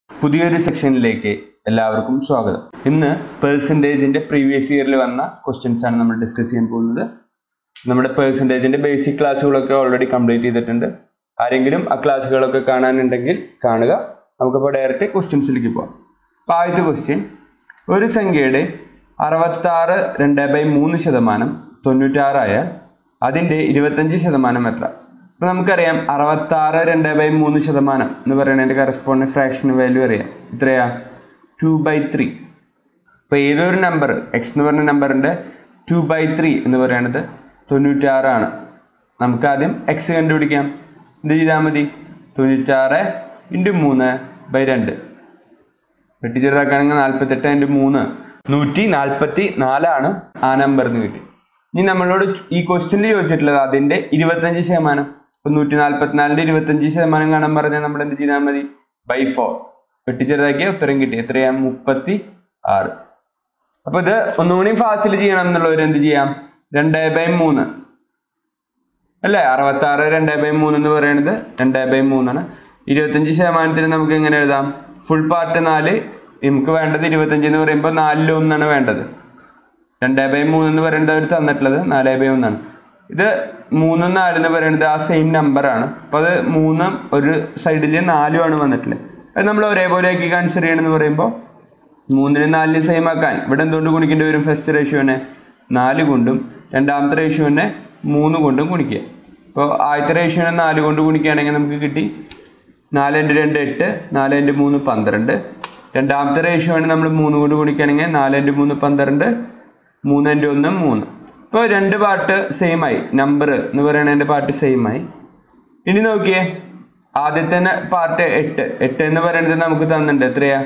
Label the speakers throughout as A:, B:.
A: പുതിയൊരു സെക്ഷനിലേക്ക് എല്ലാവർക്കും സ്വാഗതം ഇന്ന് പേഴ്സൻറ്റേജിന്റെ പ്രീവിയസ് ഇയറിൽ വന്ന ക്വസ്റ്റ്യൻസ് ആണ് നമ്മൾ ഡിസ്കസ് ചെയ്യാൻ പോകുന്നത് നമ്മുടെ പേഴ്സൻറ്റേജിന്റെ ബേസിക് ക്ലാസ്സുകളൊക്കെ ഓൾറെഡി കംപ്ലീറ്റ് ചെയ്തിട്ടുണ്ട് ആരെങ്കിലും ആ ക്ലാസ്സുകളൊക്കെ കാണാനുണ്ടെങ്കിൽ കാണുക നമുക്കിപ്പോൾ ഡയറക്റ്റ് ക്വസ്റ്റ്യൻസിലേക്ക് പോകാം അപ്പോൾ ആദ്യത്തെ ക്വസ്റ്റ്യൻ ഒരു സംഖ്യയുടെ അറുപത്താറ് രണ്ട് ബൈ മൂന്ന് ശതമാനം തൊണ്ണൂറ്റാറായാൽ അതിൻ്റെ ഇരുപത്തഞ്ച് ശതമാനം എത്ര അപ്പോൾ നമുക്കറിയാം അറുപത്താറ് രണ്ട് ബൈ മൂന്ന് ശതമാനം എന്ന് പറയുന്നതിൻ്റെ കറസ്പോണ്ടിങ് ഫ്രാക്ഷൻ വാല്യൂ അറിയാം എത്രയാ ടു ബൈ ത്രീ ഇപ്പോൾ ഏതൊരു നമ്പർ എക്സ് എന്ന് പറഞ്ഞ നമ്പറിൻ്റെ ടു ബൈ ത്രീ എന്ന് പറയുന്നത് തൊണ്ണൂറ്റാറാണ് നമുക്ക് ആദ്യം എക്സ് കണ്ടുപിടിക്കാം എന്ത് ചെയ്താൽ മതി തൊണ്ണൂറ്റാറ് ഇൻറ്റു മൂന്ന് ബൈ രണ്ട് വെട്ടി ചെറുതാക്കുകയാണെങ്കിൽ നാൽപ്പത്തെട്ട് ഇൻറ്റു മൂന്ന് നൂറ്റി നാൽപ്പത്തി നാലാണ് ആ നമ്പർ എന്ന് കിട്ടി ഇനി നമ്മളോട് ഈ ക്വസ്റ്റ്യനിൽ ചോദിച്ചിട്ടുള്ളത് അതിൻ്റെ ഇരുപത്തഞ്ച് ശതമാനം ഇപ്പം നൂറ്റി നാൽപ്പത്തിനാലിൻ്റെ ഇരുപത്തഞ്ച് ശതമാനം കാണാൻ പറഞ്ഞാൽ നമ്മൾ എന്ത് ചെയ്താൽ മതി ബൈ ഫോർ വെട്ടി ചെറുതാക്കിയ ഉത്തരം കിട്ടി എത്രയാ മുപ്പത്തി ആറ് അപ്പോൾ ഇത് ഒന്നുകൂടി ഫാസ്റ്റിൽ ചെയ്യണം എന്നുള്ളവർ എന്ത് ചെയ്യാം രണ്ട് ബൈ മൂന്ന് അല്ലേ അറുപത്താറ് രണ്ട് ബൈ മൂന്ന് എന്ന് പറയുന്നത് രണ്ട് ബൈ മൂന്നാണ് ഇരുപത്തഞ്ച് ശതമാനത്തിന് നമുക്ക് എങ്ങനെ എഴുതാം ഫുൾ പാർട്ട് നാല് നമുക്ക് വേണ്ടത് ഇരുപത്തഞ്ച് എന്ന് പറയുമ്പോൾ നാലിൽ ഒന്നാണ് വേണ്ടത് രണ്ട് ബൈ മൂന്ന് എന്ന് പറയുന്നത് അവർ തന്നിട്ടുള്ളത് നാല് ബൈ ഒന്നാണ് ഇത് മൂന്നും നാല് എന്ന് പറയുന്നത് ആ സെയിം നമ്പറാണ് അപ്പോൾ അത് മൂന്നും ഒരു സൈഡിൽ നാലുമാണ് വന്നിട്ടുള്ളത് അത് നമ്മൾ ഒരേപോലെ ആക്കി കൺസിഡർ ചെയ്യണമെന്ന് പറയുമ്പോൾ മൂന്നിനും നാലിനും സെയിം ആക്കാൻ ഇവിടെ എന്തുകൊണ്ട് ഗുണിക്കേണ്ടി വരും ഫസ്റ്റ് റേഷ്യോനെ നാല് കൊണ്ടും രണ്ടാമത്തെ റേഷ്യോനെ മൂന്ന് കൊണ്ടും ഗുണിക്കുക അപ്പോൾ ആദ്യത്തെ റേഷ്യോനെ നാല് കൊണ്ട് ഗുണിക്കുകയാണെങ്കിൽ നമുക്ക് കിട്ടി നാല് ഇൻറ്റു രണ്ട് എട്ട് നാല് ഇൻറ്റു മൂന്ന് പന്ത്രണ്ട് രണ്ടാമത്തെ റേഷ്യോനെ നമ്മൾ മൂന്ന് കൊണ്ട് ഗുണിക്കുകയാണെങ്കിൽ നാല് ഇൻറ്റു മൂന്ന് പന്ത്രണ്ട് മൂന്ന് ഇൻറ്റു ഒന്ന് മൂന്ന് ഇപ്പോൾ രണ്ട് പാർട്ട് സെയിം ആയി നമ്പർ എന്ന് പറയുന്നതിൻ്റെ പാർട്ട് സെയിം ആയി ഇനി നോക്കിയേ ആദ്യത്തെ പാർട്ട് എട്ട് എട്ട് എന്ന് പറയുന്നത് നമുക്ക് തന്നിട്ടുണ്ട് എത്രയാ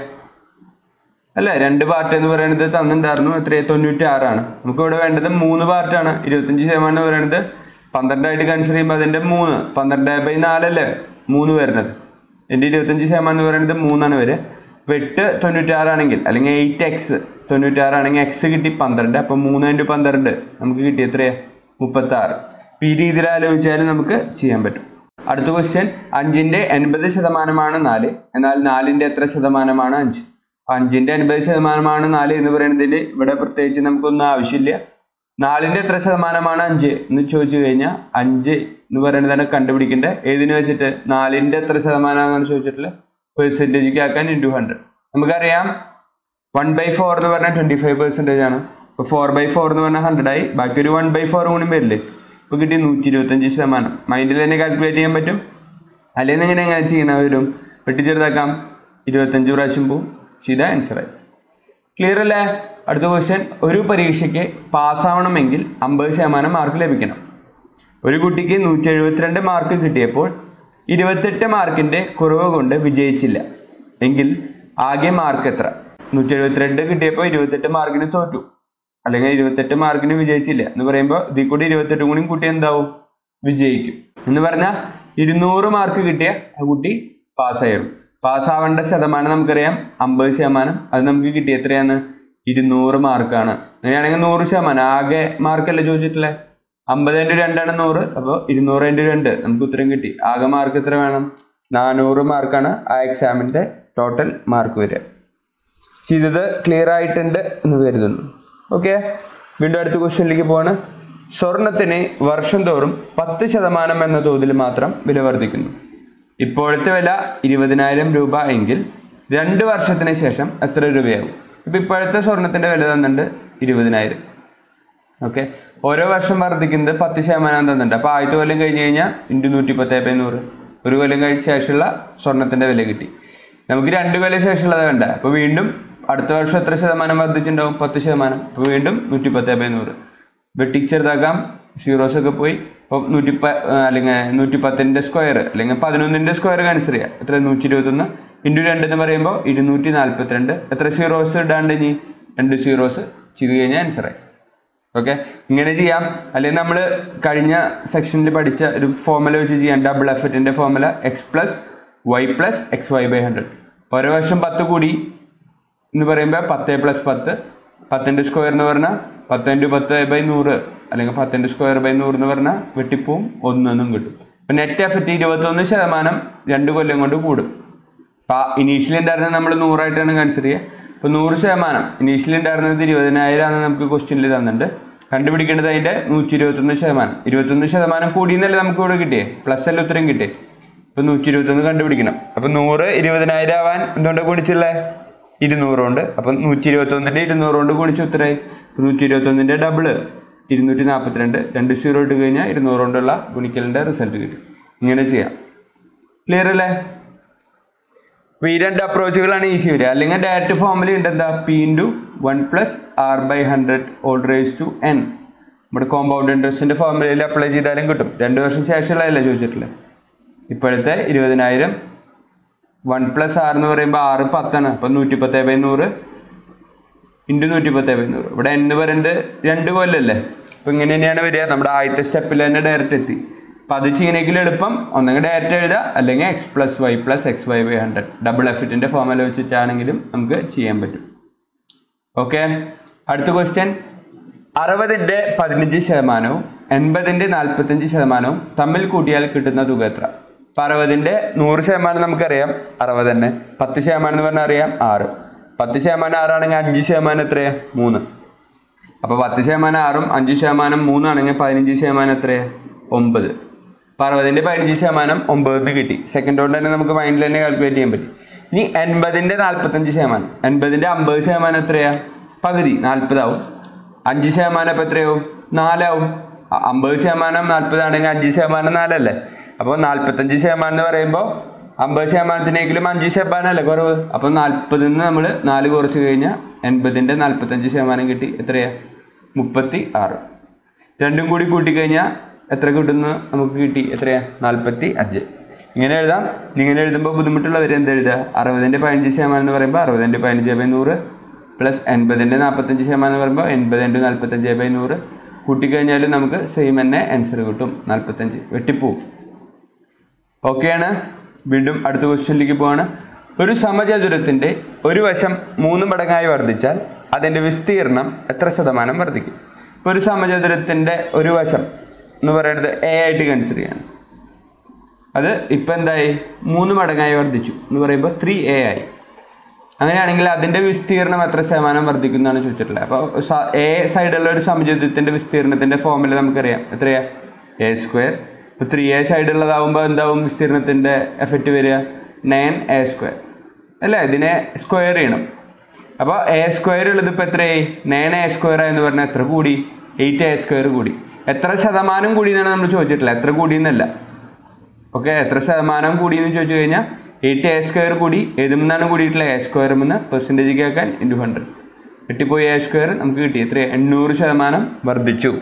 A: അല്ല രണ്ട് പാർട്ട് എന്ന് പറയുന്നത് തന്നിട്ടുണ്ടായിരുന്നു എത്രയാ തൊണ്ണൂറ്റി ആറാണ് നമുക്ക് ഇവിടെ വേണ്ടത് മൂന്ന് പാർട്ടാണ് ഇരുപത്തഞ്ച് ശതമാനം എന്ന് പറയുന്നത് പന്ത്രണ്ടായിട്ട് കൺസിഡർ ചെയ്യുമ്പോൾ അതിൻ്റെ മൂന്ന് പന്ത്രണ്ട് ബൈ നാലല്ലേ മൂന്ന് വരുന്നത് എൻ്റെ ഇരുപത്തഞ്ച് ശതമാനം എന്ന് പറയുന്നത് മൂന്നാണ് വരെ വെട്ട് തൊണ്ണൂറ്റാറാണെങ്കിൽ അല്ലെങ്കിൽ എയ്റ്റ് എക്സ് തൊണ്ണൂറ്റാറാണെങ്കിൽ എക്സ് കിട്ടി പന്ത്രണ്ട് അപ്പം മൂന്ന് ഇൻറ്റു പന്ത്രണ്ട് നമുക്ക് കിട്ടി എത്രയാ മുപ്പത്താറ് അപ്പം ഈ രീതിയിൽ ആലോചിച്ചാലും നമുക്ക് ചെയ്യാൻ പറ്റും അടുത്ത ക്വസ്റ്റ്യൻ അഞ്ചിൻ്റെ എൺപത് ശതമാനമാണ് നാല് എന്നാൽ നാലിൻ്റെ എത്ര ശതമാനമാണ് അഞ്ച് അഞ്ചിൻ്റെ എൺപത് ശതമാനമാണ് നാല് എന്ന് പറയുന്നതിൽ ഇവിടെ പ്രത്യേകിച്ച് നമുക്കൊന്നും ആവശ്യമില്ല നാലിൻ്റെ എത്ര ശതമാനമാണ് അഞ്ച് എന്ന് ചോദിച്ചു കഴിഞ്ഞാൽ അഞ്ച് എന്ന് പറയുന്നതാണ് കണ്ടുപിടിക്കേണ്ടത് ഏതിന് വെച്ചിട്ട് നാലിൻ്റെ എത്ര ശതമാനമാണെന്ന് ചോദിച്ചിട്ടുള്ള പെർസെൻറ്റേജ് ആക്കാൻ ഇൻറ്റു ഹൺഡ്രഡ് നമുക്കറിയാം വൺ ബൈ ഫോർ എന്ന് പറഞ്ഞാൽ ട്വൻറ്റി ഫൈവ് പെർസെൻറ്റേജ് ആണ് ഇപ്പോൾ ഫോർ ബൈ ഫോർ എന്ന് പറഞ്ഞാൽ ഹൺഡ്രഡ് ആയി ബാക്കി ഒരു വൺ ബൈ ഫോർ കൂടി വരില്ലേ ഇപ്പോൾ കിട്ടി നൂറ്റി ഇരുപത്തഞ്ച് ശതമാനം മൈൻഡിൽ തന്നെ കാൽക്കുലേറ്റ് ചെയ്യാൻ പറ്റും അല്ലെങ്കിൽ ഇങ്ങനെ എങ്ങനെ ചെയ്യണം വരും വെട്ടി ചെറുതാക്കാം ഇരുപത്തഞ്ച് പ്രാവശ്യം പോവും ചെയ്ത ആൻസറായി ക്ലിയർ അല്ലേ അടുത്ത ക്വസ്റ്റ്യൻ ഒരു പരീക്ഷയ്ക്ക് പാസ്സാവണമെങ്കിൽ അമ്പത് ശതമാനം മാർക്ക് ലഭിക്കണം ഒരു കുട്ടിക്ക് നൂറ്റി എഴുപത്തിരണ്ട് മാർക്ക് കിട്ടിയപ്പോൾ ഇരുപത്തെട്ട് മാർക്കിൻ്റെ കുറവ് കൊണ്ട് വിജയിച്ചില്ല എങ്കിൽ ആകെ മാർക്ക് എത്ര നൂറ്റി എഴുപത്തിരണ്ട് കിട്ടിയപ്പോൾ ഇരുപത്തെട്ട് മാർക്കിന് തോറ്റു അല്ലെങ്കിൽ ഇരുപത്തെട്ട് മാർക്കിന് വിജയിച്ചില്ല എന്ന് പറയുമ്പോൾ ഇതിൽ കൂടി ഇരുപത്തെട്ട് കൂടി കൂട്ടി എന്താവും വിജയിക്കും എന്ന് പറഞ്ഞാൽ ഇരുന്നൂറ് മാർക്ക് കിട്ടിയ ആ കുട്ടി പാസ്സായിരുന്നു പാസ്സാവേണ്ട ശതമാനം നമുക്കറിയാം അമ്പത് ശതമാനം അത് നമുക്ക് കിട്ടി എത്രയാണ് ഇരുന്നൂറ് മാർക്കാണ് അങ്ങനെയാണെങ്കിൽ നൂറ് ശതമാനം ആകെ മാർക്കല്ലേ ചോദിച്ചിട്ടില്ലേ അമ്പത് ഇൻറ്റു രണ്ടാണ് നൂറ് അപ്പോൾ ഇരുന്നൂറ് ഇൻറ്റു രണ്ട് നമുക്ക് ഉത്തരം കിട്ടി ആകെ മാർക്ക് എത്ര വേണം നാനൂറ് മാർക്കാണ് ആ എക്സാമിൻ്റെ ടോട്ടൽ മാർക്ക് വരിക ചെയ്തത് ക്ലിയർ ആയിട്ടുണ്ട് എന്ന് കരുതുന്നു ഓക്കെ വീണ്ടും അടുത്ത ക്വസ്റ്റ്യനിലേക്ക് പോവാണ് സ്വർണത്തിന് വർഷം തോറും പത്ത് ശതമാനം എന്ന തോതിൽ മാത്രം വില വർദ്ധിക്കുന്നു ഇപ്പോഴത്തെ വില ഇരുപതിനായിരം രൂപ എങ്കിൽ രണ്ട് വർഷത്തിന് ശേഷം എത്ര രൂപയാകും ഇപ്പം ഇപ്പോഴത്തെ സ്വർണത്തിൻ്റെ വില തന്നിട്ടുണ്ട് ഇരുപതിനായിരം ഓക്കെ ഓരോ വർഷം വർദ്ധിക്കുന്നത് പത്ത് ശതമാനം തന്നിട്ടുണ്ട് അപ്പോൾ ആദ്യത്തെ കൊല്ലം കഴിഞ്ഞ് കഴിഞ്ഞാൽ ഇൻറ്റു നൂറ്റി പത്ത് ബൈ നൂറ് ഒരു കൊല്ലം കഴിഞ്ഞ ശേഷമുള്ള സ്വർണത്തിൻ്റെ വില കിട്ടി നമുക്ക് രണ്ട് കൊല്ലം ശേഷമുള്ളത് വേണ്ട അപ്പോൾ വീണ്ടും അടുത്ത വർഷം എത്ര ശതമാനം വർദ്ധിച്ചിട്ടുണ്ടാവും പത്ത് ശതമാനം അപ്പോൾ വീണ്ടും നൂറ്റി പത്ത് ബൈ നൂറ് വെട്ടിച്ചെറുതാക്കാം സീറോസ് ഒക്കെ പോയി ഇപ്പോൾ നൂറ്റി പ അല്ലെങ്കിൽ നൂറ്റി പത്തിൻ്റെ സ്ക്വയർ അല്ലെങ്കിൽ പതിനൊന്നിൻ്റെ സ്ക്വയർ കൺസിഡർ ചെയ്യുക എത്ര നൂറ്റി ഇരുപത്തൊന്ന് ഇൻറ്റു രണ്ട് എന്ന് പറയുമ്പോൾ ഇരുന്നൂറ്റി നാൽപ്പത്തിരണ്ട് എത്ര സീറോസ് ഇടാണ്ട് ഇനി രണ്ട് സീറോസ് ചെയ്ത് കഴിഞ്ഞാൽ ആൻസറായി ഓക്കെ ഇങ്ങനെ ചെയ്യാം അല്ലെങ്കിൽ നമ്മൾ കഴിഞ്ഞ സെക്ഷനിൽ പഠിച്ച ഒരു ഫോർമുല വെച്ച് ചെയ്യാം ഡബിൾ എഫറ്റിൻ്റെ formula x plus y plus x y by hundred ഓരോ വർഷം പത്ത് കൂടി എന്ന് പറയുമ്പോൾ പത്ത് പ്ലസ് പത്ത് പത്തിൻ്റെ സ്ക്വയർ എന്ന് പറഞ്ഞാൽ പത്ത് ഇൻറ്റു പത്ത് ബൈ നൂറ് അല്ലെങ്കിൽ പത്തിൻ്റെ സ്ക്വയർ ബൈ നൂറ് എന്ന് പറഞ്ഞാൽ വെട്ടിപ്പോവും ഒന്നെന്നും കിട്ടും അപ്പം നെറ്റ് എഫക്റ്റ് ഇരുപത്തൊന്ന് ശതമാനം രണ്ട് കൊല്ലം കൊണ്ട് കൂടും അപ്പോൾ ഇനീഷ്യലി ഉണ്ടായിരുന്നത് നമ്മൾ നൂറായിട്ടാണ് കൺസിഡർ ചെയ്യുക ഇപ്പോൾ നൂറ് ശതമാനം ഇനീഷ്യലി ഉണ്ടായിരുന്നത് ഇരുപതിനായിരം ആണ് നമുക്ക് ക്വസ്റ്റ്യനിൽ തന്നിട്ടുണ്ട് കണ്ടുപിടിക്കേണ്ടത് അതിൻ്റെ നൂറ്റി ഇരുപത്തൊന്ന് ശതമാനം ഇരുപത്തൊന്ന് ശതമാനം കൂടിയെന്നല്ലേ നമുക്ക് ഇവിടെ കിട്ടിയേ പ്ലസ് അല്ല ഉത്തരം കിട്ടിയേ ഇപ്പം നൂറ്റി ഇരുപത്തൊന്ന് കണ്ടുപിടിക്കണം അപ്പം നൂറ് ഇരുപതിനായിരം ആവാൻ എന്തുകൊണ്ട് ഗുണിച്ചുള്ളത് ഇരുന്നൂറുണ്ട് അപ്പം നൂറ്റി ഇരുപത്തൊന്നിൻ്റെ ഇരുന്നൂറുകൊണ്ട് ഗുണിച്ച് ഉത്തരമായി നൂറ്റി ഇരുപത്തൊന്നിൻ്റെ ഡബിള് ഇരുന്നൂറ്റി നാൽപ്പത്തിരണ്ട് രണ്ട് സീറോ ഇട്ട് കഴിഞ്ഞാൽ ഇരുന്നൂറ് കൊണ്ടുള്ള ഗുണിക്കലിൻ്റെ റിസൾട്ട് കിട്ടും ഇങ്ങനെ ചെയ്യാം ക്ലിയർ അല്ലേ അപ്പോൾ ഈ രണ്ട് അപ്രോച്ചുകളാണ് ഈസി വരിക അല്ലെങ്കിൽ ഡയറക്റ്റ് ഫോമിൽ ഉണ്ട് എന്താ P into one plus R by hundred whole raise to n നമ്മുടെ കോമ്പൗണ്ട് ഇൻട്രസ്റ്റിൻ്റെ ഫോർമുലയിൽ അപ്ലൈ ചെയ്താലും കിട്ടും രണ്ട് വർഷം ശേഷമുള്ളതല്ലേ ചോദിച്ചിട്ടുള്ളത് ഇപ്പോഴത്തെ ഇരുപതിനായിരം വൺ പ്ലസ് ആറ് എന്ന് പറയുമ്പോൾ ആറ് പത്താണ് അപ്പം നൂറ്റി പത്ത് ബൈ നൂറ് ഇൻറ്റു നൂറ്റി പത്ത് ബൈ നൂറ് ഇവിടെ എന്ന് പറയുന്നത് രണ്ട് കൊല്ലല്ലേ അപ്പം ഇങ്ങനെ തന്നെയാണ് വരിക നമ്മുടെ ആദ്യത്തെ സ്റ്റെപ്പിൽ തന്നെ ഡയറക്റ്റ് എത്തി അപ്പം അത് ചെയ്യണമെങ്കിൽ എളുപ്പം ഒന്നെങ്കിൽ ഡയറക്റ്റ് എഴുതുക അല്ലെങ്കിൽ x plus y plus x y by hundred double എഫിറ്റിൻ്റെ ഫോമുല വെച്ചിട്ടാണെങ്കിലും നമുക്ക് ചെയ്യാൻ പറ്റും ഓക്കെ അടുത്ത ക്വസ്റ്റ്യൻ അറുപതിൻ്റെ പതിനഞ്ച് ശതമാനവും എൺപതിൻ്റെ നാൽപ്പത്തഞ്ച് ശതമാനവും തമ്മിൽ കൂട്ടിയാൽ കിട്ടുന്ന തുക എത്ര അപ്പം അറുപതിൻ്റെ നൂറ് ശതമാനം നമുക്കറിയാം അറുപത് തന്നെ പത്ത് ശതമാനം എന്ന് പറഞ്ഞാൽ അറിയാം ആറ് പത്ത് ശതമാനം ആറാണെങ്കിൽ അഞ്ച് ശതമാനം എത്രയാണ് മൂന്ന് അപ്പോൾ പത്ത് ശതമാനം ആറും അഞ്ച് ശതമാനം മൂന്നാണെങ്കിൽ പതിനഞ്ച് ശതമാനം എത്രയാണ് ഒമ്പത് അപ്പോൾ അറുപതിൻ്റെ പതിനഞ്ച് ശതമാനം ഒമ്പത് കിട്ടി സെക്കൻഡ് കൊണ്ട് തന്നെ നമുക്ക് മൈൻഡിൽ തന്നെ കാൽക്കുലേറ്റ് ചെയ്യാൻ പറ്റും ഇനി എൺപതിൻ്റെ നാൽപ്പത്തഞ്ച് ശതമാനം എൺപതിൻ്റെ അമ്പത് ശതമാനം എത്രയാണ് പകുതി നാൽപ്പതാവും അഞ്ച് ശതമാനം ഇപ്പോൾ എത്രയാവും നാലാവും അ- അമ്പത് ശതമാനം നാൽപ്പതാണെങ്കിൽ അഞ്ച് ശതമാനം നാലല്ലേ അപ്പോൾ നാൽപ്പത്തഞ്ച് ശതമാനം എന്ന് പറയുമ്പോൾ അമ്പത് ശതമാനത്തിനെങ്കിലും അഞ്ച് ശതമാനമല്ലേ കുറവ് അപ്പോൾ നാൽപ്പതിൽ നിന്ന് നമ്മൾ നാല് കുറച്ച് കഴിഞ്ഞാൽ എൺപതിൻ്റെ നാൽപ്പത്തഞ്ച് ശതമാനം കിട്ടി എത്രയാണ് മുപ്പത്തി ആറ് രണ്ടും കൂടി കൂട്ടിക്കഴിഞ്ഞാൽ എത്ര കിട്ടുന്നു നമുക്ക് കിട്ടി എത്രയാ നാൽപ്പത്തി അഞ്ച് ഇങ്ങനെ എഴുതാം ഇങ്ങനെ എഴുതുമ്പോൾ ബുദ്ധിമുട്ടുള്ളവർ എന്ത് എഴുതുക അറുപതിൻ്റെ പതിനഞ്ച് ശതമാനം എന്ന് പറയുമ്പോൾ അറുപതിൻ്റെ പതിനഞ്ച് ബൈ നൂറ് പ്ലസ് എൺപതിൻ്റെ നാൽപ്പത്തഞ്ച് ശതമാനം എന്ന് പറയുമ്പോൾ എൺപത് ഇൻറ്റു നാൽപ്പത്തഞ്ച് ബൈ നൂറ് കൂട്ടിക്കഴിഞ്ഞാൽ നമുക്ക് സെയിം തന്നെ ആൻസർ കിട്ടും നാൽപ്പത്തഞ്ച് വെട്ടിപ്പോവും ഓക്കെയാണ് വീണ്ടും അടുത്ത ക്വസ്റ്റ്യനിലേക്ക് പോവാണ് ഒരു സമചതുരത്തിൻ്റെ ഒരു വശം മൂന്ന് മടങ്ങായി വർദ്ധിച്ചാൽ അതിൻ്റെ വിസ്തീർണം എത്ര ശതമാനം വർദ്ധിക്കും ഇപ്പോൾ ഒരു സമചതുരത്തിൻ്റെ ഒരു വശം എന്ന് പറയുന്നത് എ ആയിട്ട് കൺസിഡർ ചെയ്യാണ് അത് ഇപ്പം എന്തായി മൂന്ന് മടങ്ങായി വർദ്ധിച്ചു എന്ന് പറയുമ്പോൾ ത്രീ എ ആയി അങ്ങനെയാണെങ്കിൽ അതിൻ്റെ വിസ്തീർണം എത്ര ശതമാനം വർദ്ധിക്കും എന്നാണ് ചോദിച്ചിട്ടുള്ളത് അപ്പോൾ എ സൈഡുള്ള ഒരു സമചതുരത്തിൻ്റെ വിസ്തീർണത്തിൻ്റെ ഫോമിൽ നമുക്കറിയാം എത്രയാ എ സ്ക്വയർ ഇപ്പോൾ ത്രീ എ സൈഡുള്ളതാവുമ്പോൾ എന്താവും വിസ്തീർണത്തിൻ്റെ എഫക്റ്റ് വരിക നയൻ എ സ്ക്വയർ അല്ലേ ഇതിനെ സ്ക്വയർ ചെയ്യണം അപ്പോൾ എ സ്ക്വയർ ഉള്ളത് ഇപ്പോൾ എത്രയായി നയൻ എ സ്ക്വയർ എന്ന് പറഞ്ഞാൽ എത്ര കൂടി എയ്റ്റ് എ സ്ക്വയർ കൂടി എത്ര ശതമാനം കൂടി എന്നാണ് നമ്മൾ ചോദിച്ചിട്ടില്ല എത്ര കൂടി എന്നല്ല ഓക്കെ എത്ര ശതമാനം കൂടി എന്ന് ചോദിച്ചു കഴിഞ്ഞാൽ എയ്റ്റ് എ സ്ക്വയർ കൂടി ഏതുമെന്നാണ് കൂടിയിട്ടുള്ള എ സ്ക്വയർ എന്ന് പെർസെൻറ്റേജ് കേൾക്കാൻ ഇൻറ്റു ഹൺഡ്രഡ് കിട്ടിപ്പോയി എ സ്ക്വയർ നമുക്ക് കിട്ടി എത്ര എണ്ണൂറ് ശതമാനം വർദ്ധിച്ചു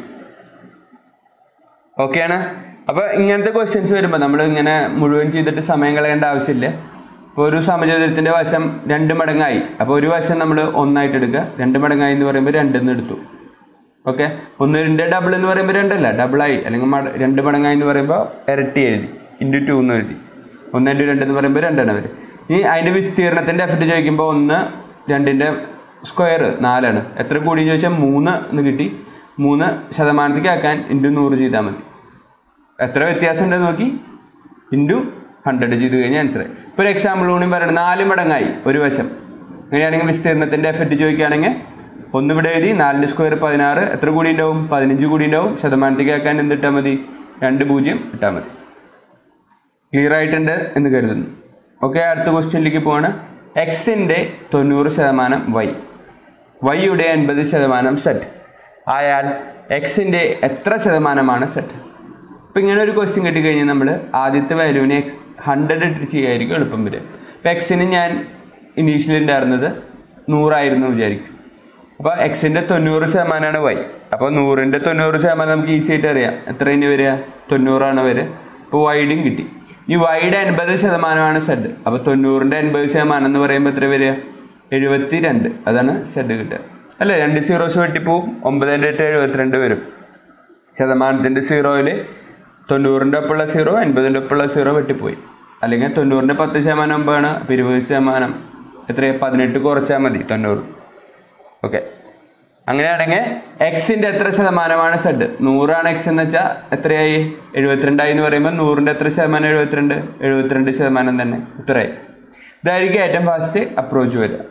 A: ഓക്കെയാണ് അപ്പോൾ ഇങ്ങനത്തെ ക്വസ്റ്റ്യൻസ് വരുമ്പോൾ നമ്മൾ ഇങ്ങനെ മുഴുവൻ ചെയ്തിട്ട് സമയം കളയേണ്ട ആവശ്യമില്ല ഇപ്പോൾ ഒരു സമചതുരത്തിൻ്റെ വശം രണ്ട് മടങ്ങായി അപ്പോൾ ഒരു വശം നമ്മൾ ഒന്നായിട്ട് എടുക്കുക രണ്ട് മടങ്ങായി എന്ന് പറയുമ്പോൾ രണ്ടെന്ന് എടുത്തു ഓക്കെ ഒന്നിൻ്റെ ഡബിൾ എന്ന് പറയുമ്പോൾ രണ്ടല്ല ഡബിളായി അല്ലെങ്കിൽ മട രണ്ട് മടങ്ങായി എന്ന് പറയുമ്പോൾ ഇരട്ടി എഴുതി ഇൻറ്റു ടു എന്ന് എഴുതി ഒന്ന് ഇൻറ്റു രണ്ട് എന്ന് പറയുമ്പോൾ രണ്ടെണ്ണം വരും ഇനി അതിൻ്റെ വിസ്തീർണത്തിൻ്റെ എഫക്റ്റ് ചോദിക്കുമ്പോൾ ഒന്ന് രണ്ടിൻ്റെ സ്ക്വയർ നാലാണ് എത്ര കൂടി എന്ന് ചോദിച്ചാൽ മൂന്ന് എന്ന് കിട്ടി മൂന്ന് ശതമാനത്തേക്ക് ആക്കാൻ ഇൻറ്റു നൂറ് ചെയ്താൽ മതി എത്ര വ്യത്യാസം ഉണ്ടെന്ന് നോക്കി ഇൻറ്റു ഹൺഡ്രഡ് ചെയ്ത് കഴിഞ്ഞാൽ ആൻസർ ഇപ്പോൾ ഒരു എക്സാമ്പിൾ കൂടി പറയണം നാല് മടങ്ങായി ഒരു വശം അങ്ങനെയാണെങ്കിൽ വിസ്തീർണത്തിൻ്റെ എഫക്റ്റ് ചോദിക്കുകയാണെങ്കിൽ ഒന്ന് ഇവിടെ എഴുതി നാലിൻ്റെ സ്ക്വയർ പതിനാറ് എത്ര കൂടി ഉണ്ടാവും പതിനഞ്ച് കൂടി ഉണ്ടാവും ശതമാനത്തേക്ക് ആക്കാൻ എന്ത് ഇട്ടാൽ മതി രണ്ട് പൂജ്യം ഇട്ടാൽ മതി ക്ലിയർ ആയിട്ടുണ്ട് എന്ന് കരുതുന്നു ഓക്കെ അടുത്ത ക്വസ്റ്റ്യനിലേക്ക് പോവാണ് എക്സിൻ്റെ തൊണ്ണൂറ് ശതമാനം വൈ വൈയുടെ എൺപത് ശതമാനം സെറ്റ് ആയാൽ എക്സിൻ്റെ എത്ര ശതമാനമാണ് സെറ്റ് ഇപ്പം ഇങ്ങനെ ഒരു ക്വസ്റ്റ്യൻ കിട്ടിക്കഴിഞ്ഞാൽ നമ്മൾ ആദ്യത്തെ വാല്യൂവിനെ എക്സ് ഹൺഡ്രഡ് ഇട്ട് ചെയ്യായിരിക്കും എളുപ്പം വരിക ഇപ്പം എക്സിന് ഞാൻ ഇനീഷ്യലി ഉണ്ടായിരുന്നത് നൂറായിരുന്നു വിചാരിക്കും അപ്പോൾ എക്സിൻ്റെ തൊണ്ണൂറ് ശതമാനമാണ് വൈ അപ്പോൾ നൂറിൻ്റെ തൊണ്ണൂറ് ശതമാനം നമുക്ക് ഈസി ആയിട്ട് അറിയാം എത്ര ഇനി വരിക തൊണ്ണൂറാണ് വരിക ഇപ്പോൾ വൈഡും കിട്ടി ഈ വൈഡ് എൺപത് ശതമാനമാണ് സെഡ് അപ്പോൾ തൊണ്ണൂറിൻ്റെ എൺപത് ശതമാനം എന്ന് പറയുമ്പോൾ എത്ര വരിക എഴുപത്തി രണ്ട് അതാണ് സെഡ് കിട്ടുക അല്ലേ രണ്ട് സീറോസ് വെട്ടിപ്പോവും ഒമ്പതിൻ്റെ എട്ട് എഴുപത്തിരണ്ട് വരും ശതമാനത്തിൻ്റെ സീറോയിൽ തൊണ്ണൂറിൻ്റെ ഒപ്പമുള്ള സീറോ എൺപതിൻ്റെ ഒപ്പമുള്ള സീറോ വെട്ടിപ്പോയി അല്ലെങ്കിൽ തൊണ്ണൂറിൻ്റെ പത്ത് ശതമാനം ഒമ്പതാണ് അപ്പോൾ ഇരുപത് ശതമാനം എത്രയാണ് പതിനെട്ട് കുറച്ചാൽ മതി തൊണ്ണൂറ് ഓക്കെ അങ്ങനെയാണെങ്കിൽ എക്സിൻ്റെ എത്ര ശതമാനമാണ് സെഡ് നൂറാണ് എക്സ് എന്ന് വെച്ചാൽ എത്രയായി എഴുപത്തിരണ്ടായി എന്ന് പറയുമ്പോൾ നൂറിൻ്റെ എത്ര ശതമാനം എഴുപത്തിരണ്ട് എഴുപത്തിരണ്ട് ശതമാനം തന്നെ ഉത്തരമായി ഇതായിരിക്കും ഏറ്റവും ഫാസ്റ്റ് അപ്രോച്ച് വരിക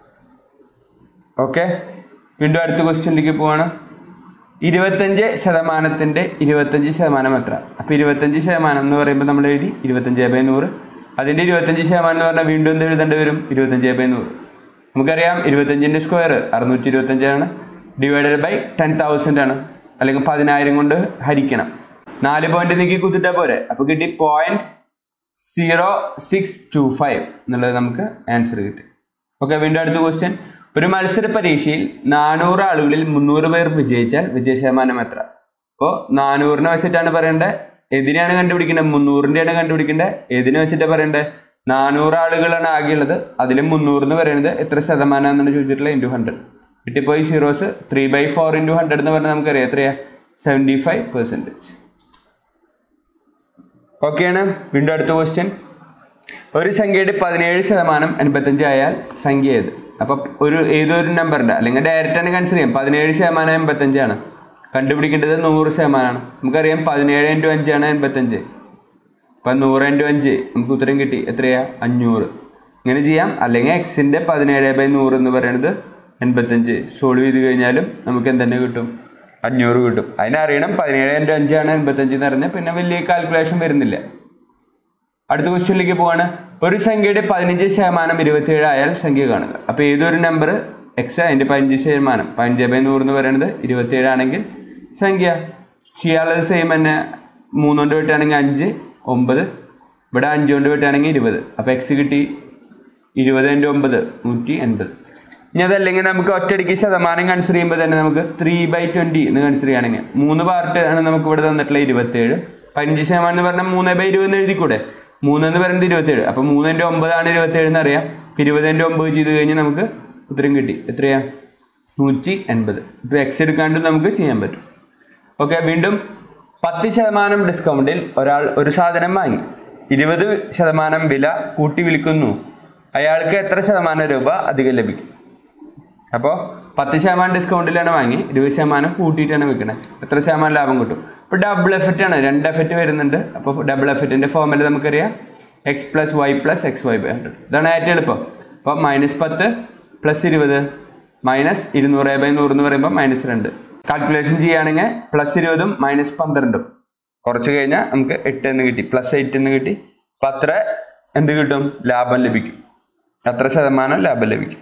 A: ഓക്കെ വീണ്ടും അടുത്ത ക്വസ്റ്റ്യനിലേക്ക് പോവാണ് ഇരുപത്തഞ്ച് ശതമാനത്തിൻ്റെ ഇരുപത്തഞ്ച് ശതമാനം എത്ര അപ്പോൾ ഇരുപത്തഞ്ച് ശതമാനം എന്ന് പറയുമ്പോൾ നമ്മൾ എഴുതി ഇരുപത്തഞ്ച് ബൈ നൂറ് അതിൻ്റെ ഇരുപത്തഞ്ച് ശതമാനം എന്ന് പറഞ്ഞാൽ വീണ്ടും എന്ത് എഴുതേണ്ടി വരും ഇരുപത്തഞ്ച് ബൈ നൂറ് നമുക്കറിയാം ഇരുപത്തഞ്ചിൻ്റെ സ്ക്വയർ അറുന്നൂറ്റി ഇരുപത്തഞ്ചാണ് ഡിവൈഡഡ് ബൈ ടെൻ തൗസൻഡ് ആണ് അല്ലെങ്കിൽ പതിനായിരം കൊണ്ട് ഹരിക്കണം നാല് പോയിന്റ് നീക്കി കുത്തിട്ടാൽ പോരെ അപ്പോൾ കിട്ടി point zero six two five എന്നുള്ളത് നമുക്ക് ആൻസർ കിട്ടി ഓക്കെ വീണ്ടും അടുത്ത ക്വസ്റ്റ്യൻ ഒരു മത്സര പരീക്ഷയിൽ നാനൂറ് ആളുകളിൽ മുന്നൂറ് പേർ വിജയിച്ചാൽ വിജയ ശതമാനം എത്ര അപ്പോൾ നാനൂറിനെ വെച്ചിട്ടാണ് പറയേണ്ടത് എതിനെയാണ് കണ്ടുപിടിക്കേണ്ടത് മുന്നൂറിൻ്റെയാണ് കണ്ടുപിടിക്കേണ്ടത് ഏതിനെ വെച്ചിട്ടാണ് പറയേണ്ടത് നാനൂറ് ആളുകളാണ് ആകെയുള്ളത് അതിൽ മുന്നൂറ് എന്ന് പറയുന്നത് എത്ര ശതമാനം എന്നാണ് ചോദിച്ചിട്ടുള്ളത് ഇൻറ്റു ഹൺഡ്രഡ് കിട്ടിപ്പോയി zeros three by four into hundred എന്ന് പറഞ്ഞാൽ നമുക്കറിയാം എത്രയാ സെവൻറ്റി ഫൈവ് പെർസെൻറ്റേജ് ഓക്കെയാണ് വീണ്ടും അടുത്ത ക്വസ്റ്റ്യൻ ഒരു സംഖ്യയുടെ പതിനേഴ് ശതമാനം എൺപത്തഞ്ച് ആയാൽ സംഖ്യ ഏത് അപ്പം ഒരു ഏതൊരു നമ്പറിൻ്റെ അല്ലെങ്കിൽ ഡയറക്റ്റ് തന്നെ കൺസിഡർ ചെയ്യാം പതിനേഴ് ശതമാനം എൺപത്തഞ്ചാണ് കണ്ടുപിടിക്കേണ്ടത് നൂറ് ശതമാനമാണ് നമുക്കറിയാം പതിനേഴ് ഇൻറ്റു അഞ്ചാണ് എൺപത്തഞ്ച് അപ്പം നൂറ് ഇൻറ്റു അഞ്ച് നമുക്ക് ഉത്തരം കിട്ടി എത്രയാ അഞ്ഞൂറ് ഇങ്ങനെ ചെയ്യാം അല്ലെങ്കിൽ എക്സിൻ്റെ പതിനേഴ് ബൈ നൂറ് എന്ന് പറയുന്നത് എൺപത്തഞ്ച് സോൾവ് ചെയ്ത് കഴിഞ്ഞാലും നമുക്ക് എന്തെന്നെ കിട്ടും അഞ്ഞൂറ് കിട്ടും അതിനറിയണം പതിനേഴ് ഇൻറ്റു അഞ്ചാണ് എൺപത്തഞ്ച് എന്ന് പറഞ്ഞാൽ പിന്നെ വലിയ കാൽക്കുലേഷൻ വരുന്നില്ല അടുത്ത ക്വസ്റ്റ്യനിലേക്ക് പോവാണ് ഒരു സംഖ്യയുടെ പതിനഞ്ച് ശതമാനം ഇരുപത്തിയേഴ് ആയാൽ സംഖ്യ കാണുക അപ്പോൾ ഏതൊരു നമ്പർ എക്സ് അതിൻ്റെ പതിനഞ്ച് ശതമാനം പതിനഞ്ച് ബൈ നൂറ് എന്ന് പറയുന്നത് ഇരുപത്തിയേഴ് ആണെങ്കിൽ സംഖ്യ ചെയ്യാനുള്ളത് സെയിം തന്നെ മൂന്ന് കൊണ്ട് വെട്ടുകയാണെങ്കിൽ അഞ്ച് ഒമ്പത് ഇവിടെ അഞ്ച് കൊണ്ട് വെട്ടുകയാണെങ്കിൽ ഇരുപത് അപ്പോൾ എക്സ് കിട്ടി ഇരുപത് ഇൻറ്റു ഒമ്പത് നൂറ്റി എൺപത് ഇനി അതല്ലെങ്കിൽ നമുക്ക് ഒറ്റയടിക്ക് ശതമാനം കൺസിഡർ ചെയ്യുമ്പോൾ തന്നെ നമുക്ക് ത്രീ ബൈ ട്വൻറ്റി എന്ന് കൺസിഡർ ചെയ്യുകയാണെങ്കിൽ മൂന്ന് പാർട്ട് ആണ് നമുക്ക് ഇവിടെ തന്നിട്ടുള്ള ഇരുപത്തേഴ് പതിനഞ്ച് ശതമാനം എന്ന് പറഞ്ഞാൽ മൂന്ന് ബൈ ഇരുപത് എന്ന് എഴുതിക്കൂടെ മൂന്ന് എന്ന് പറയുന്നത് ഇരുപത്തേഴ് അപ്പോൾ മൂന്നിൻ്റെ ഒമ്പതാണ് ഇരുപത്തേഴ് എന്ന് അറിയാം ഇരുപതിൻ്റെ ഒമ്പത് ചെയ്ത് കഴിഞ്ഞാൽ നമുക്ക് ഉത്തരം കിട്ടി എത്രയാ നൂറ്റി എൺപത് ഇപ്പോൾ എക്സ് എടുക്കാണ്ട് നമുക്ക് ചെയ്യാൻ പറ്റും ഓക്കെ വീണ്ടും പത്ത് ശതമാനം ഡിസ്കൗണ്ടിൽ ഒരാൾ ഒരു സാധനം വാങ്ങി ഇരുപത് ശതമാനം വില കൂട്ടി വിൽക്കുന്നു അയാൾക്ക് എത്ര ശതമാനം രൂപ അധികം ലഭിക്കും അപ്പോൾ പത്ത് ശതമാനം ഡിസ്കൗണ്ടിലാണ് വാങ്ങി ഇരുപത് ശതമാനം കൂട്ടിയിട്ടാണ് വിൽക്കുന്നത് എത്ര ശതമാനം ലാഭം കിട്ടും ഇപ്പോൾ ഡബിൾ എഫക്റ്റ് ആണ് രണ്ട് എഫക്റ്റ് വരുന്നുണ്ട് അപ്പോൾ ഡബിൾ എഫക്റ്റിൻ്റെ ഫോമിൽ നമുക്കറിയാം x plus y plus x y by hundred ഇതാണ് ഏറ്റവും എളുപ്പം അപ്പോൾ മൈനസ് പത്ത് പ്ലസ് ഇരുപത് മൈനസ് ഇരുന്നൂറ് ബൈ നൂറ് എന്ന് പറയുമ്പോൾ മൈനസ് രണ്ട് കാൽക്കുലേഷൻ ചെയ്യുകയാണെങ്കിൽ പ്ലസ് ഇരുപതും മൈനസ് പന്ത്രണ്ടും കുറച്ച് കഴിഞ്ഞാൽ നമുക്ക് എട്ട് എന്ന് കിട്ടി പ്ലസ് എയ്റ്റ് എന്ന് കിട്ടി അപ്പം അത്ര എന്ത് കിട്ടും ലാഭം ലഭിക്കും അത്ര ശതമാനം ലാഭം ലഭിക്കും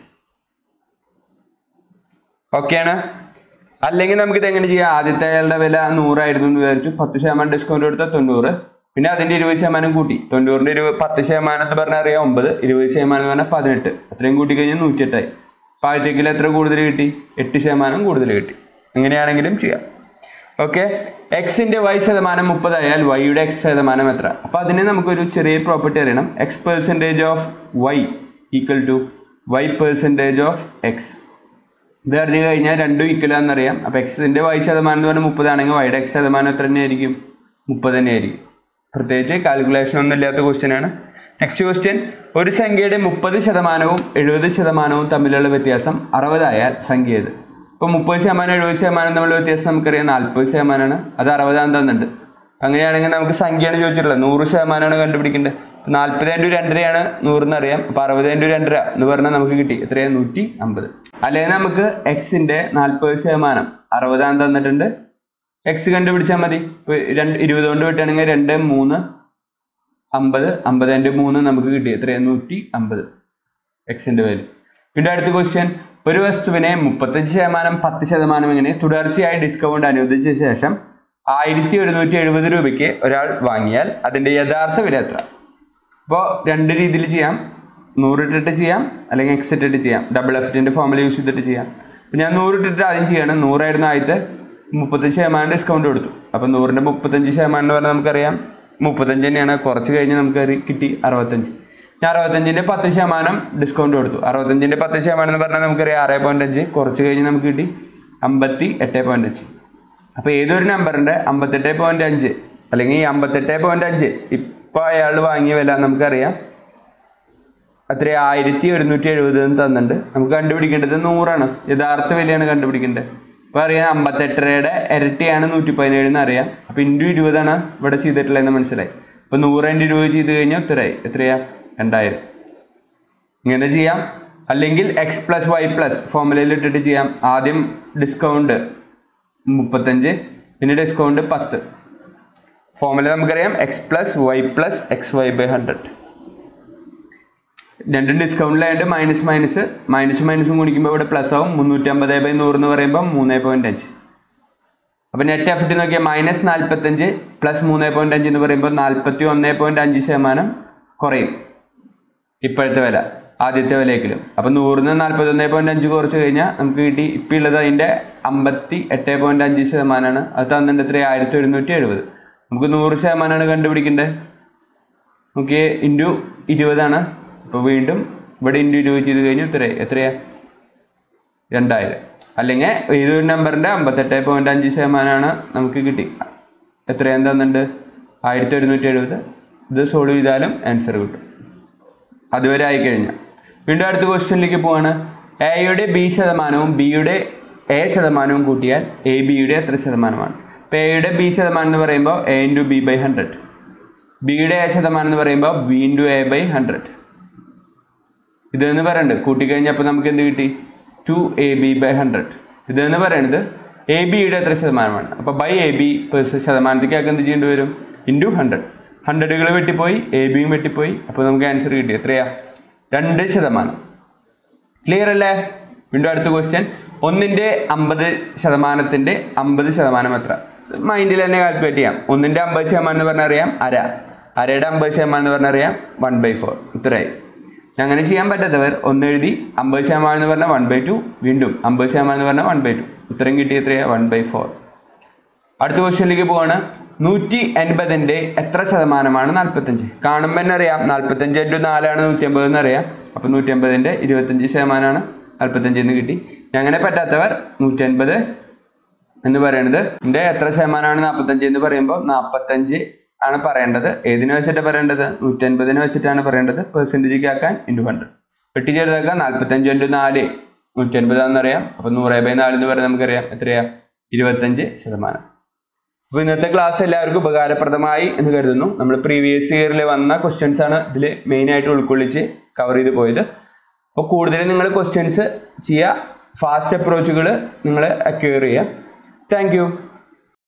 A: ഓക്കെയാണ് അല്ലെങ്കിൽ നമുക്കിത് എങ്ങനെ ചെയ്യാം ആദ്യത്തെ അയാളുടെ വില നൂറായിരുന്നു എന്ന് വിചാരിച്ചു പത്ത് ശതമാനം ഡിസ്കൗണ്ട് കൊടുത്താൽ തൊണ്ണൂറ് പിന്നെ അതിന്റെ ഇരുപത് ശതമാനം കൂട്ടി തൊണ്ണൂറിന്റെ ഇരുപത് പത്ത് ശതമാനം എന്ന് പറഞ്ഞാൽ അറിയാം ഒമ്പത് ഇരുപത് ശതമാനം എന്ന് പറഞ്ഞാൽ പതിനെട്ട് അത്രയും കൂട്ടി കഴിഞ്ഞാൽ നൂറ്റെട്ടായി അപ്പോൾ ആദ്യത്തേക്കിൽ എത്ര കൂടുതൽ കിട്ടി എട്ട് ശതമാനം കൂടുതൽ കിട്ടി അങ്ങനെയാണെങ്കിലും ചെയ്യാം ഓക്കെ എക്സിന്റെ വൈ ശതമാനം മുപ്പതായാൽ വൈയുടെ എക്സ് ശതമാനം എത്ര അപ്പോൾ അതിന് നമുക്കൊരു ചെറിയ പ്രോപ്പർട്ടി അറിയണം x percentage of y equal to y percentage of x ഇത് അറിഞ്ഞു കഴിഞ്ഞാൽ രണ്ടും ഈക്വൽ ആണെന്നറിയാം അപ്പോൾ എക്സിൻ്റെ വൈ ശതമാനം എന്ന് പറഞ്ഞാൽ മുപ്പതാണെങ്കിൽ വൈയുടെ എക്സ് ശതമാനം എത്ര തന്നെയായിരിക്കും മുപ്പത് തന്നെയായിരിക്കും പ്രത്യേകിച്ച് കാൽക്കുലേഷൻ ഒന്നും ഇല്ലാത്ത ക്വസ്റ്റ്യൻ ആണ് നെക്സ്റ്റ് ക്വസ്റ്റ്യൻ ഒരു സംഖ്യയുടെ മുപ്പത് ശതമാനവും എഴുപത് ശതമാനവും തമ്മിലുള്ള വ്യത്യാസം അറുപതായാൽ സംഖ്യ ഏത് ഇപ്പോൾ മുപ്പത് ശതമാനം എഴുപത് ശതമാനം തമ്മിലുള്ള വ്യത്യാസം നമുക്കറിയാം നാൽപ്പത് ശതമാനമാണ് അത് അറുപതാം തന്നുണ്ട് അങ്ങനെയാണെങ്കിൽ നമുക്ക് സംഖ്യയാണ് ചോദിച്ചിട്ടുള്ളത് നൂറ് ശതമാനമാണ് കണ്ടുപിടിക്കേണ്ടത് ഇപ്പോൾ നാൽപ്പത് ഇൻറ്റു രണ്ടരയാണ് നൂറെന്ന് അറിയാം അപ്പോൾ അറുപത് ഇൻറ്റു രണ്ടര എന്ന് പറഞ്ഞാൽ നമുക്ക് കിട്ടി എത്രയാണ് നൂറ്റി അമ്പത് അല്ലെങ്കിൽ നമുക്ക് എക്സിൻ്റെ നാൽപ്പത് ശതമാനം അറുപതാം തന്നിട്ടുണ്ട് എക്സ് കണ്ടുപിടിച്ചാൽ മതി ഇപ്പോൾ രണ്ട് ഇരുപത് കൊണ്ട് വിട്ടുകയാണെങ്കിൽ രണ്ട് മൂന്ന് അമ്പത് അമ്പത് ഇൻറ്റു മൂന്ന് നമുക്ക് കിട്ടി എത്രയാണ് നൂറ്റി അമ്പത് എക്സിൻ്റെ വാല്യൂ പിന്നെ അടുത്ത ക്വസ്റ്റ്യൻ ഒരു വസ്തുവിനെ മുപ്പത്തഞ്ച് ശതമാനം പത്ത് ശതമാനം ഇങ്ങനെ തുടർച്ചയായി ഡിസ്കൗണ്ട് അനുവദിച്ച ശേഷം ആയിരത്തി ഒരുന്നൂറ്റി എഴുപത് രൂപയ്ക്ക് ഒരാൾ വാങ്ങിയാൽ അതിൻ്റെ യഥാർത്ഥ വില എത്ര അപ്പോൾ രണ്ട് രീതിയിൽ ചെയ്യാം നൂറിട്ടിട്ട് ചെയ്യാം അല്ലെങ്കിൽ എക്സ് ഇട്ടിട്ട് ചെയ്യാം ഡബിൾ എഫിൻ്റെ ഫോമിൽ യൂസ് ചെയ്തിട്ട് ചെയ്യാം അപ്പോൾ ഞാൻ നൂറിട്ടിട്ട് ആദ്യം ചെയ്യണം നൂറായിരുന്നു ആദ്യത്തെ മുപ്പത്തഞ്ച് ശതമാനം ഡിസ്കൗണ്ട് കൊടുത്തു അപ്പോൾ നൂറിൻ്റെ മുപ്പത്തഞ്ച് ശതമാനം എന്ന് പറഞ്ഞാൽ നമുക്കറിയാം മുപ്പത്തഞ്ച് തന്നെയാണ് കുറച്ച് കഴിഞ്ഞ് നമുക്ക് അത് കിട്ടി അറുപത്തഞ്ച് ഞാൻ അറുപത്തഞ്ചിൻ്റെ പത്ത് ശതമാനം ഡിസ്കൗണ്ട് കൊടുത്തു അറുപത്തഞ്ചിൻ്റെ പത്ത് ശതമാനം എന്ന് പറഞ്ഞാൽ നമുക്കറിയാം ആറ് പോയിൻറ്റ് അഞ്ച് കുറച്ച് കഴിഞ്ഞ് നമുക്ക് കിട്ടി അമ്പത്തി എട്ട് പോയിൻറ്റ് അഞ്ച് അപ്പോൾ ഏതൊരു നമ്പറിൻ്റെ അമ്പത്തെട്ട് പോയിൻറ്റ് അഞ്ച് അല്ലെങ്കിൽ ഈ അമ്പത്തെട്ട് പോയിൻറ്റ് അഞ്ച് ഇപ്പോൾ അയാൾ വാങ്ങിയ വില നമുക്കറിയാം അത്ര ആയിരത്തി ഒരുന്നൂറ്റി എഴുപത് എന്ന് തന്നിട്ടുണ്ട് നമുക്ക് കണ്ടുപിടിക്കേണ്ടത് നൂറാണ് യഥാർത്ഥ വിലയാണ് കണ്ടുപിടിക്കേണ്ടത് അപ്പോൾ അറിയാം അമ്പത്തെട്ടരയുടെ ഇരട്ടിയാണ് നൂറ്റി പതിനേഴ് എന്ന് അറിയാം അപ്പോൾ ഇൻറ്റു ഇരുപതാണ് ഇവിടെ ചെയ്തിട്ടുള്ളതെന്ന് മനസ്സിലായി അപ്പോൾ നൂറ് ഇൻറ്റു ഇരുപത് ചെയ്ത് കഴിഞ്ഞാൽ ഉത്തരമായി എത്രയാ രണ്ടായിരം ഇങ്ങനെ ചെയ്യാം അല്ലെങ്കിൽ എക്സ് പ്ലസ് വൈ പ്ലസ് ഫോമുലയിൽ ഇട്ടിട്ട് ചെയ്യാം ആദ്യം ഡിസ്കൗണ്ട് മുപ്പത്തഞ്ച് പിന്നെ ഡിസ്കൗണ്ട് പത്ത് ഫോമുല നമുക്കറിയാം x plus y plus x y by hundred രണ്ടും ഡിസ്കൗണ്ടിലായിട്ട് മൈനസ് മൈനസ് മൈനസ് മൈനസും കുടിക്കുമ്പോൾ ഇവിടെ പ്ലസ് ആവും മുന്നൂറ്റി അമ്പത് ബൈ നൂറ് എന്ന് പറയുമ്പോൾ മൂന്ന് പോയിന്റ് അഞ്ച് അപ്പോൾ നെറ്റ് എഫക്റ്റ് നോക്കിയാൽ മൈനസ് നാൽപ്പത്തഞ്ച് പ്ലസ് മൂന്ന് പോയിന്റ് അഞ്ച് എന്ന് പറയുമ്പോൾ നാൽപ്പത്തി ഒന്ന് പോയിന്റ് അഞ്ച് ശതമാനം കുറയും ഇപ്പോഴത്തെ വില ആദ്യത്തെ വിലയെങ്കിലും അപ്പോൾ നൂറിന് നാൽപ്പത്തി ഒന്ന് പോയിന്റ് അഞ്ച് കുറച്ച് കഴിഞ്ഞാൽ നമുക്ക് കിട്ടി ഇപ്പം ഉള്ളത് അതിൻ്റെ അമ്പത്തി എട്ട് പോയിന്റ് അഞ്ച് ശതമാനമാണ് അത് തന്നിട്ട് എത്ര ആയിരത്തി ഒരുന്നൂറ്റി എഴുപത് നമുക്ക് നൂറ് ശതമാനമാണ് കണ്ടുപിടിക്കേണ്ടത് നോക്കിയേ ഇൻറ്റു ഇരുപതാണ് അപ്പോൾ വീണ്ടും ഇവിടെ ഇൻറ്റു ഇരുപത് ചെയ്ത് കഴിഞ്ഞു എത്ര എത്രയാ രണ്ടായിരം അല്ലെങ്കിൽ ഏതൊരു നമ്പറിൻ്റെ അമ്പത്തെട്ട് പോയിന്റ് അഞ്ച് ശതമാനമാണ് നമുക്ക് കിട്ടി എത്രയാ തന്നിട്ടുണ്ട് ആയിരത്തി ഒരുന്നൂറ്റി എഴുപത് ഇത് സോൾവ് ചെയ്താലും ആൻസർ കിട്ടും അതുവരെ ആയിക്കഴിഞ്ഞാൽ വീണ്ടും അടുത്ത ക്വസ്റ്റ്യനിലേക്ക് പോവാണ് എയുടെ ബി ശതമാനവും ബിയുടെ എ ശതമാനവും കൂട്ടിയാൽ എ ബിയുടെ എത്ര ശതമാനമാണ് ഇപ്പോൾ എയുടെ ബി ശതമാനം എന്ന് പറയുമ്പോൾ a into b by hundred ബിയുടെ എ ശതമാനം എന്ന് പറയുമ്പോൾ b into a by hundred ഇതെന്ന് പറയുന്നത് കൂട്ടിക്കഴിഞ്ഞപ്പോൾ നമുക്ക് എന്ത് കിട്ടി two a b by hundred ഇതെന്ന് പറയുന്നത് എ ബിയുടെ എത്ര ശതമാനമാണ് അപ്പോൾ ബൈ എ ബി ശതമാനത്തേക്കൊക്കെ എന്ത് ചെയ്യേണ്ടി വരും ഇൻറ്റു ഹൺഡ്രഡ് ഹൺഡ്രഡുകൾ വെട്ടിപ്പോയി എ ബിയും വെട്ടിപ്പോയി അപ്പോൾ നമുക്ക് ആൻസർ കിട്ടി എത്രയാ രണ്ട് ശതമാനം ക്ലിയർ അല്ലേ വീണ്ടും അടുത്ത ക്വസ്റ്റ്യൻ ഒന്നിൻ്റെ അമ്പത് ശതമാനത്തിൻ്റെ അമ്പത് ശതമാനം എത്ര മൈൻഡിൽ തന്നെ കാൽക്കുലേറ്റ് ചെയ്യാം ഒന്നിൻ്റെ അമ്പത് ശതമാനം എന്ന് പറഞ്ഞാൽ അറിയാം അര അരയുടെ അമ്പത് ശതമാനം എന്ന് പറഞ്ഞാൽ അറിയാം വൺ ബൈ ഫോർ ഇത്രയായി അങ്ങനെ ചെയ്യാൻ പറ്റാത്തവർ ഒന്ന് എഴുതി അമ്പത് ശതമാനം എന്ന് പറഞ്ഞാൽ വൺ ബൈ ടു വീണ്ടും അമ്പത് ശതമാനം എന്ന് പറഞ്ഞാൽ വൺ ബൈ ടു ഉത്തരം കിട്ടി എത്രയാ വൺ ബൈ ഫോർ അടുത്ത ക്വസ്റ്റ്യനിലേക്ക് പോവാണ് നൂറ്റി എൺപതിൻ്റെ എത്ര ശതമാനമാണ് നാൽപ്പത്തഞ്ച് കാണുമ്പോൾ തന്നെ അറിയാം നാൽപ്പത്തഞ്ച് ഇൻറ്റു നാലാണ് നൂറ്റി അമ്പത് എന്ന് അറിയാം അപ്പോൾ നൂറ്റി അമ്പതിൻ്റെ ഇരുപത്തഞ്ച് ശതമാനമാണ് നാൽപ്പത്തഞ്ച് എന്ന് കിട്ടി അങ്ങനെ പറ്റാത്തവർ നൂറ്റി അൻപത് എന്ന് പറയുന്നത് എൻ്റെ എത്ര ശതമാനമാണ് നാൽപ്പത്തഞ്ച് എന്ന് പറയുമ്പോൾ നാൽപ്പത്തഞ്ച് ആണ് പറയേണ്ടത് ഏതിനെ വെച്ചിട്ട് പറയേണ്ടത് നൂറ്റി അൻപതിനെ വെച്ചിട്ടാണ് പറയേണ്ടത് പെർസെൻറ്റേജ് ആക്കാൻ ഇൻറ്റു ഹൺഡ്രഡ് വെട്ടി ചെറുതാക്കാൻ നാൽപ്പത്തഞ്ച് ഇൻറ്റു നാല് നൂറ്റി അൻപതാണെന്ന് അറിയാം അപ്പോൾ നൂറ് ബൈ നാല് എന്ന് പറയുന്നത് നമുക്കറിയാം എത്രയാ ഇരുപത്തഞ്ച് ശതമാനം അപ്പോൾ ഇന്നത്തെ ക്ലാസ് എല്ലാവർക്കും ഉപകാരപ്രദമായി എന്ന് കരുതുന്നു നമ്മൾ പ്രീവിയസ് ഇയറിൽ വന്ന ക്വസ്റ്റ്യൻസ് ആണ് ഇതിൽ മെയിനായിട്ട് ഉൾക്കൊള്ളിച്ച് കവർ ചെയ്ത് പോയത് അപ്പോൾ കൂടുതലും നിങ്ങൾ ക്വസ്റ്റ്യൻസ് ചെയ്യുക ഫാസ്റ്റ് അപ്രോച്ചുകൾ നിങ്ങൾ അക്വയർ ചെയ്യുക താങ്ക്